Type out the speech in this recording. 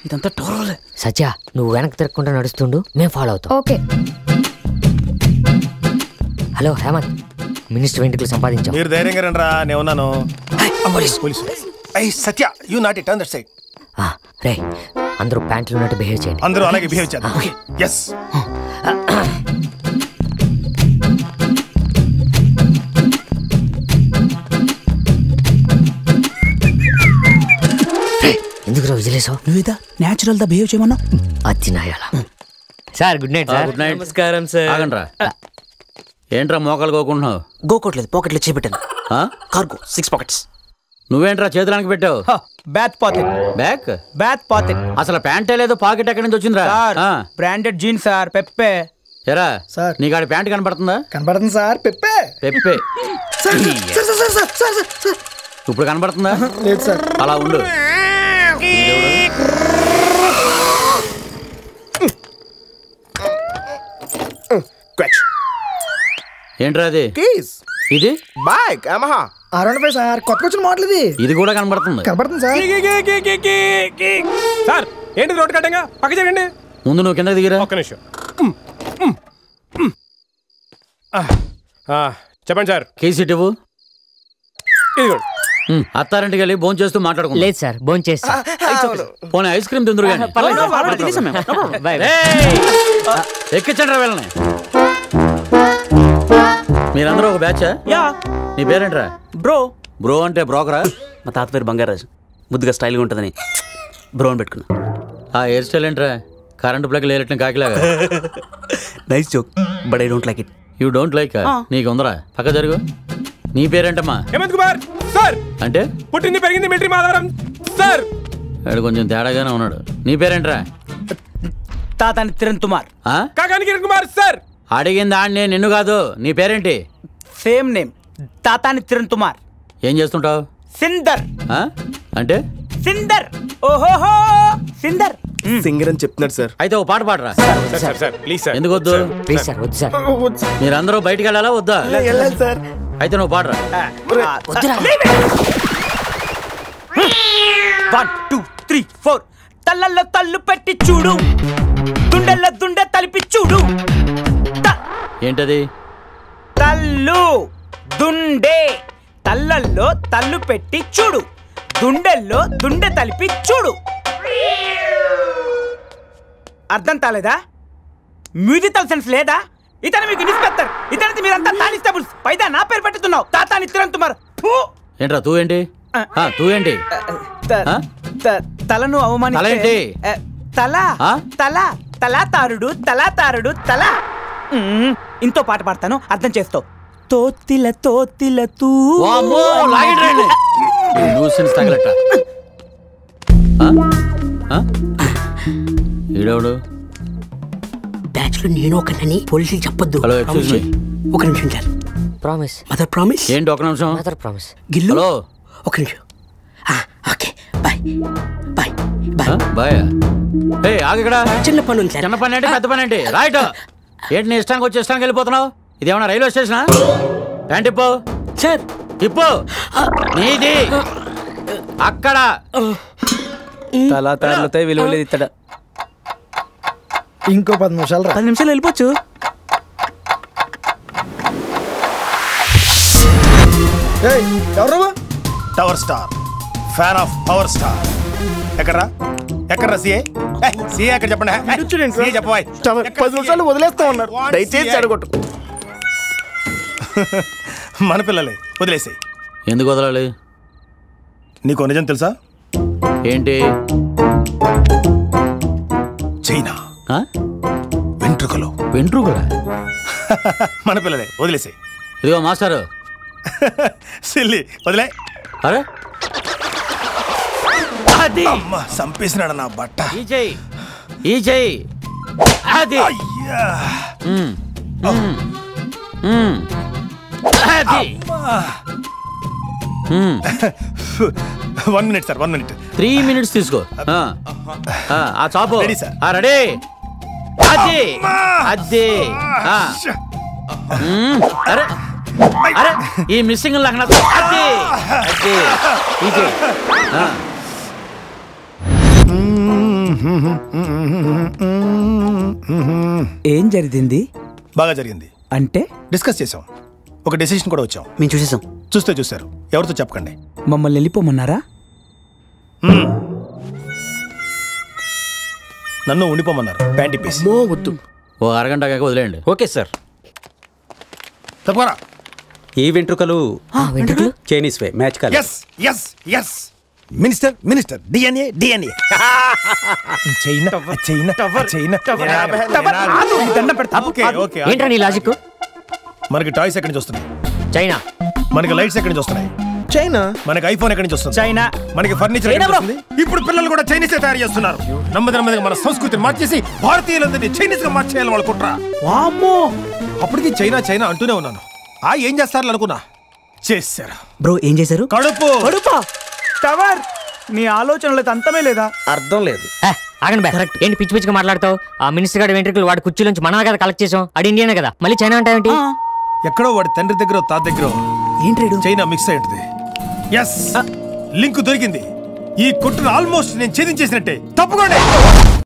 ఇదంతా టోరలే సత్య నువ్వు వెనక్కి తిరగకుండా నడుస్తుండు మేము ఫాలో అవుతాం ఓకే హలో హేమంత్ మినిస్టర్ వెంట్రుకలు సంపాదించాం మీరు ధైర్యంగా రండి రా నేను ఉన్నాను police I Satya you not it on that side ఆ, రే అందరూ ప్యాంట్లు ఉన్నట్టు బిహేవ్ చేయండి అందరూ అలాగే బిహేవ్ చేద్దాం ఓకే ఎస్ ఎందుకు విజిలేసావు నువ్వేదా న్యాచురల్ దా బిహేవ్ చేయమన్నా అది నాయాల sir good night sir good night నమస్కారం సార్ ఆగండ్రా ఏంట్రా మోకాలు కోకుంటున్నావు గోకోట్లేదు పాకెట్లో చేపెట్టాను ఆ? కార్గో సిక్స్ పాకెట్స్ నువ్వేంట్రా చేతులానికి పెట్టావు back pocket back back pocket అసలు ప్యాంటే లేదు పాకెట్ ఎక్కడి నుంచి వచ్చిందిరా సార్ ఆ, బ్రాండెడ్ జీన్స్ సార్ పెప్పే ఎరా సార్. నీకు ఆడ ప్యాంట్ కనపడుతుందా కనపడుతుంది sir Pepe Pepe sir sir sir sir sir sir sir sir ఇప్పుడు కనపడుతుందా లేదు సార్ అలా ఉండు క్వచ్ ఏంట్రా అది కీస్ ఇది bike Yamaha around five sir కొత్త వచ్చిన మోడల్ ఇది ఇది కూడా కనపడుతుంది కనపడుతుంది సార్ సార్ ఏంటి రోడ్ కట్టంగా పక్క జరగండి ముందు నువ్వు కింద దిగిరా ఒక్క నిమిషం ఆ, చెప్పండి సార్ కేసీ ఇవ్వు ఇదిగోండి ఉమ్, అత్తారింటికి వెళ్ళి భోజనం చేస్తూ మాట్లాడుకుందాం లేదు సార్ భోజనం చేస్తా పోనీ ఐస్ క్రీమ్ తిందురు కానీ బాయ్ ఎక్కించండి రా వీళ్ళని మీరందరూ ఒక బ్యాచా యా నీ పేరేంట్రా బ్రో బ్రో అంటే బ్రోకరా మా తాత పేరు బంగారాజు ముద్దుగా స్టైల్గా ఉంటుందని బ్రో అని పెట్టుకున్నా ఆ హెయిర్ స్టైల్ ఏంట్రా కరెంట్ ప్లగ్ లేరట్ల కాకిలాగా nice joke but I don't like it you don't like నీకు ఉందరా పక్క జరుగు నీ పేరేంటమ్మా హేమంత్ కుమార్ సార్ అంటే పుట్టింది పెరిగింది మిలిటరీ మాధవరం సార్ వాడు కొంచెం తేడాగానే ఉన్నాడు నీ పేరేంట్రా తాతాని కిరణ్ కుమార్ ఆ? కాకాని కిరణ్ కుమార్ సార్ అడిగింది ఆడినే నిన్ను కాదు నీ పేరేంటి సేమ్ నేమ్ తాతాని కిరణ్ కుమార్ ఏం చేస్తుంటావు సిందర్ ఆ? అంటే సిందర్ ఓహోహో సిందర్ సింగర్ అని చెప్తున్నాడు సార్ అయితే ఓ పాట పాడరా sir sir sir please sir ఎందుకు వద్దు ప్లీజ్ సార్ వద్దు సార్ మీరందరూ బయటికి వెళ్ళాలా వద్దా వెళ్ళాలి సార్ అయితే నువ్వు పాడరా వన్ టూ త్రీ ఫోర్ తల్లల్లో తల్లు పెట్టి చూడు దుండెల్లో దుండె తలిపి చూడు త- ఏంటది తల్లు దుండే తల్లల్లో తల్లు పెట్టి చూడు దుండెల్లో దుండె తలిపి చూడు అర్థం కాలేదా మ్యూజికల్ సెన్స్ లేదా ఇతను మీకు ఇన్స్పెక్టర్ ఇతనికి మీరంతా కానిస్టేబుల్స్ పైదా నా పేరు పెట్టుతున్నావు తాతా నిత్యం తుమారు ఫూ! ఏంట్రా తూ ఏంటి ఆ, తూ ఏంటి త- ఆ? త- తలను అవమానిస్తే తలేంటి? ఆ, తల ఆ? తల తలాతారుడు తలాతారుడు తల మ్మ్. ఇంతో పాట పాడతాను అర్థం చేస్తావు తోతిల తోతిల తూ వామ్మో, లాగండి రండి. ఈ న్యూసెన్స్ తగలట ఆ? ఆ? ఈడెవడు బ్యాచ్ లో నేను ఒకనని పోలీసులు చెప్పొద్దు హలో ఎక్స్క్యూజ్ మీ ఒక నిమిషం సార్ ప్రామిస్ మదర్ ప్రామిస్ ఏంటి ఒక నిమిషం మదర్ ప్రామిస్ గిల్లు హలో ఒక నిమిషం okay bye bye bye bye ఏ ఆగిక్కడ చిన్న పని ఉంది సార్ చిన్న పని ఏంటి పెద్ద పని ఏంటి రైట్ ఏంటి నీ ఇష్టానికి వచ్చి ఇష్టానికి వెళ్ళిపోతున్నావు ఇదేమన్నా రైల్వే స్టేషనా ఏంటి ఇప్పు సార్ ఇప్పు నీది అక్కడ తలా తారులతో విలువ లేదు ఇత్తడ ఇంకో పది నిమిషాలు రా పది నిమిషాలు వెళ్ళిపోవచ్చు ఏయ్, ఎవరు నువ్వు? Tower star fan of power star ఎక్కడ్రా ఎక్కడ్రా సిఏ సిఏ ఎక్కడ చెప్పండి సిఏ చెప్పవాయ్ టవర్ పది నిమిషాలు వదిలేస్తా ఉన్నారు దయచేసి చెడగొట్టు మన పిల్లలే వదిలేసాయి ఎందుకు వదలాలి నీకు నిజం తెలుసా ఏంటి చైనా ఆ? వెంట్రుకలు వెంట్రుకలా మన పిల్లలే వదిలేసాయి ఇదిగో మాస్టారు సిల్లి వదిలే అరే అది అమ్మ చంపేసినాడు నా బట్ట ఈ చెయ్యి ఈ చెయ్యి అది అయ్యా ఉమ్, ఉమ్, ఉమ్. అది ఉమ్. One minute sir one minute three minutes తీసుకో ఆ. ఆ, ఆ చాపు Ready, sir. ఆ, రెడీ అది అది ఆ. ఉమ్, అరే అరే ఈ మిస్సింగ్ నాకు నచ్చ అది అది ఇది ఆ. ఏం జరిగింది బాగా జరిగింది అంటే డిస్కస్ చేసాం ఒక డెసిషన్ కూడా వచ్చాం మేము చూసేసాం చూస్తే చూశారు ఎవరితో చెప్పకండి మమ్మల్ని వెళ్ళిపోమన్నారా నన్ను ఉండిపోమన్నారు ప్యాంట్ ఇప్పేసి మో వద్దు ఓ అరగంట కాక వదిలేయండి ఓకే సార్ తప్పరా ఈ వెంట్రుకలు వెంట్రుకలు చైనీస్ వే మ్యాచ్ కాదు yes yes yes minister minister DNA DNA China China China దండం పెడతా ఓకే ఓకే ఏంట్రా నీ లాజిక్ మనకి టాయ్స్ ఎక్కడి నుంచి వస్తున్నాయి చైనా మనకి లైట్స్ ఎక్కడి నుంచి వస్తున్నాయి చైనా మనకి ఐఫోన్ ఎక్కడి నుంచి వస్తుంది చైనా మనకి ఫర్నిచర్ ఎక్కడి నుంచి వస్తుంది ఇప్పుడు పిల్లలు కూడా చైనీస్ తయారు చేస్తున్నారు నెమ్మది నెమ్మదిగా మన సంస్కృతిని మార్చేసి భారతీయులందరినీ చైనీస్ గా మార్చేయాలని వాళ్ళు కుట్రా వామ్మో అప్పటికి చైనా చైనా అంటూనే ఉన్నాను ఆ ఏం చేస్తారు అనుకున్నా చేశారు బ్రో ఏం చేశారు కడుపు కడుపా టవర్ నీ ఆలోచనలకు అంతమే లేదా అర్థం లేదు ఏ, ఆగండి బే ఏంటి పిచ్చి పిచ్చిగా మాట్లాడతావు ఆ మినిస్టర్ గారి వెంట్రుకలు వాడి కుర్చీ నుంచి మనమే కదా కలెక్ట్ చేసాం అది ఇండియనే కదా మళ్ళీ చైనా అంటావేంటి ఎక్కడో వాడి తండ్రి దగ్గర తాత దగ్గర ఏంటి రేడు చైనా మిక్స్ అయి ఉంటుంది ఎస్ లింక్ దొరికింది ఈ కుట్రను ఆల్మోస్ట్ నేను ఛేదించేసినట్టే తప్పుకోండి